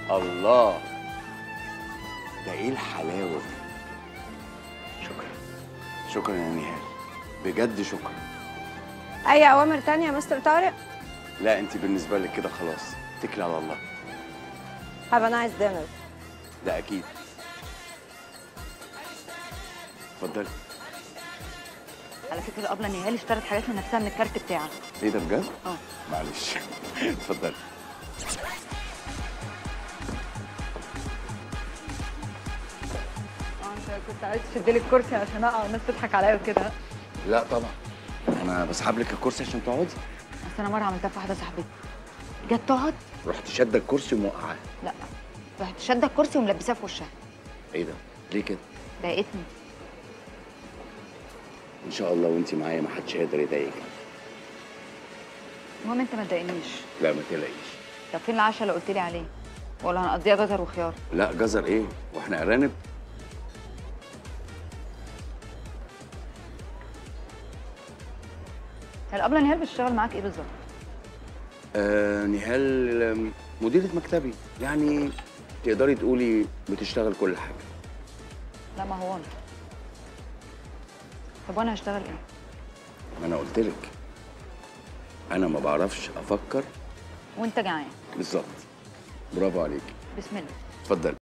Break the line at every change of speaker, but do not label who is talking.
الله ده ايه الحلاوه دي شكرا شكرا يا نهال بجد شكرا
اي اوامر تانية يا مستر طارق
لا انت بالنسبه لك كده خلاص اتكلي على الله
have a nice dinner
ده اكيد اتفضلي
على فكره الابله نهال اشترت حاجات لنفسها من الكارت بتاعها
ايه ده بجد
اه
معلش اتفضلي
انت كنت عايز تشد لي الكرسي عشان اقع والناس تضحك عليا وكده
لا طبعا انا بسحب لك الكرسي عشان تقعدي
بس انا مره عملتها في واحده صاحبتي جت تقعد
رحت شاده الكرسي وموقعاه
لا رحت شاده الكرسي وملبساه في وشها
ايه ده ليه كده
ضايقتني
ان شاء الله وانت معايا ما حدش هيقدر يضايقك
المهم انت ما تضايقنيش
لا ما تقلقيش
طب فين العشاء اللي قلت لي عليه ولا هنقضيها جزر وخيار
لا جزر ايه واحنا ارانب
هي الابله نهال بتشتغل معاك ايه بالظبط
آه نهال آم، مديرة مكتبي يعني تقدري تقولي بتشتغل كل حاجة
لا ما هو انا طب وانا هشتغل ايه
ما انا قلت لك انا ما بعرفش افكر
وانت جعان
بالظبط برافو عليك
بسم الله
اتفضل